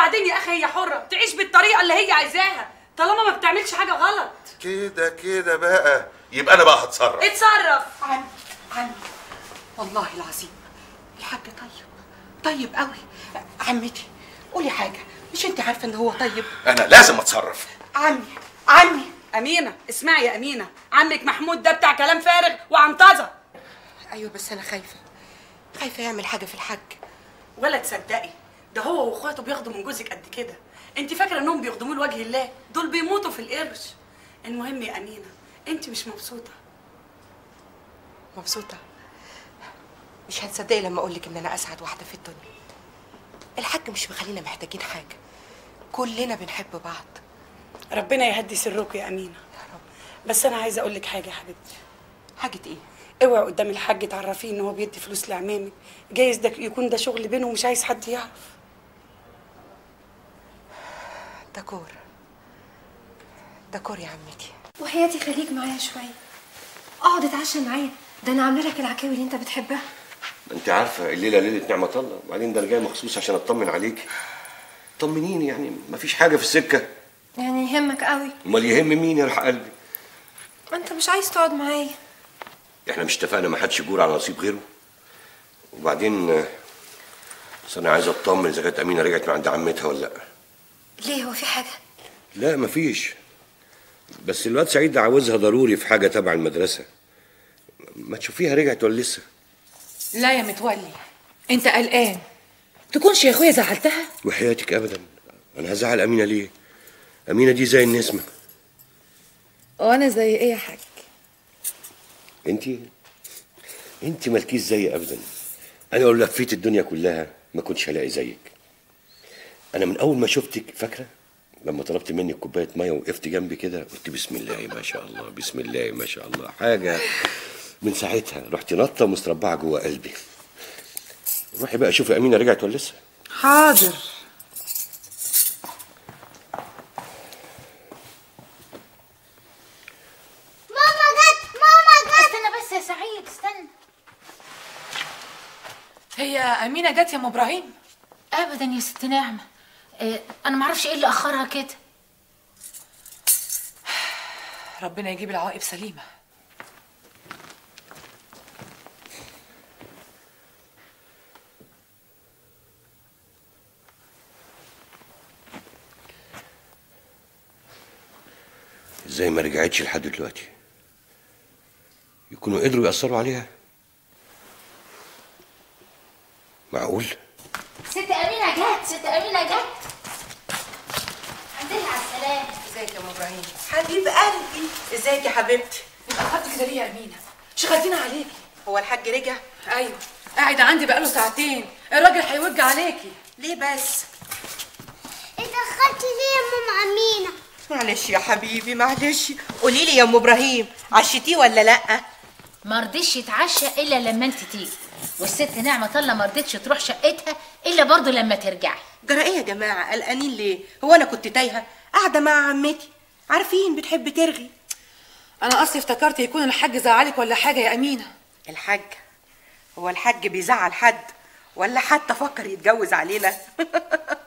وبعدين يا اخي هي حره تعيش بالطريقه اللي هي عايزاها طالما ما بتعملش حاجه غلط كده كده بقى يبقى انا بقى هتصرف اتصرف عمي عمي والله العظيم الحاج طيب طيب قوي عمتي قولي حاجه مش انت عارفه ان هو طيب انا لازم اتصرف عمي عمي امينه اسمعي يا امينه عمك محمود ده بتاع كلام فارغ وعنطزه ايوه بس انا خايفه خايفه يعمل حاجه في الحاج ولا تصدقي ده هو واخواته بياخدوا من جوزك قد كده انت فاكره انهم بيخدموه لوجه الله دول بيموتوا في القرش المهم يا امينه انت مش مبسوطه مبسوطه مش هتصدقي لما اقول لك ان انا اسعد واحده في الدنيا الحاج مش مخلينا محتاجين حاجه كلنا بنحب بعض ربنا يهدي سركم يا امينه بس انا عايزه اقول لك حاجه يا حبيبتي حاجه ايه اوعي قدام الحاج تعرفيه ان هو بيدي فلوس لعمامك جايز ده يكون ده شغل بينه ومش عايز حد يعرف دكور دكور يا عمتي وحياتي خليك معايا شويه اقعد اتعشى معايا ده انا عامله لك العكاوي اللي انت بتحبها انت عارفه الليله ليله نعمه الله وبعدين ده انا جاي مخصوص عشان اطمن عليك طمنيني يعني مفيش حاجه في السكه يعني يهمك قوي امال يهم مين يرحق قلبي ما انت مش عايز تقعد معايا احنا مش اتفقنا ما حدش يجور على نصيب غيره وبعدين آه، بس انا عايز اطمن اذا كانت امينه رجعت من عند عمتها ولا لا ليه هو في حاجه لا مفيش بس الواد سعيد ده عاوزها ضروري في حاجه تبع المدرسه ما تشوفيها رجعت ولا لسه لا يا متولي انت قلقان تكونش يا اخويا زعلتها وحياتك ابدا انا هزعل امينه ليه امينه دي زي النسمه وانا زي ايه يا حاج انت انت مالكيش زي ابدا انا لو لفيت الدنيا كلها ما كنتش هلاقي زيك انا من اول ما شفتك فاكره لما طلبت منك كوبايه ميه وقفت جنبي كده قلت بسم الله ما شاء الله بسم الله ما شاء الله حاجه من ساعتها رحت نطه مستربعه جوه قلبي روحي بقى شوفي امينه رجعت ولا لسه حاضر ماما جت ماما جت استنى بس يا سعيد استنى هي امينه جت يا ام ابراهيم ابدا يا ست نعمه آه، انا معرفش ايه اللي اخرها كده ربنا يجيب العواقب سليمه ازاي ما رجعتش لحد دلوقتي يكونوا قدروا يأثروا عليها معقول ست امينه جت ست امينه جت الحمد لله على السلامه ازيك يا ام ابراهيم حبيب قلبي ازيك يا حبيبتي اتاخرت كده ليه يا امينه شغلتينا عليكي هو الحاج رجع ايوه قاعد عندي بقاله ساعتين الراجل هيوج عليكي ليه بس اتاخرتي ليه يا ماما امينه معلش يا حبيبي معلش قولي لي يا ام ابراهيم عشتيه ولا لا ما رضيش يتعشى الا لما انت تيجي والست نعمه الله ما رضتش تروح شقتها الا برضه لما ترجعي جرى ايه يا جماعه قلقانين ليه هو انا كنت تايهه قاعده مع عمتي عارفين بتحب ترغي انا اصلي افتكرت يكون الحاج زعلك ولا حاجه يا امينه الحاج هو الحاج بيزعل حد ولا حتى فكر يتجوز علينا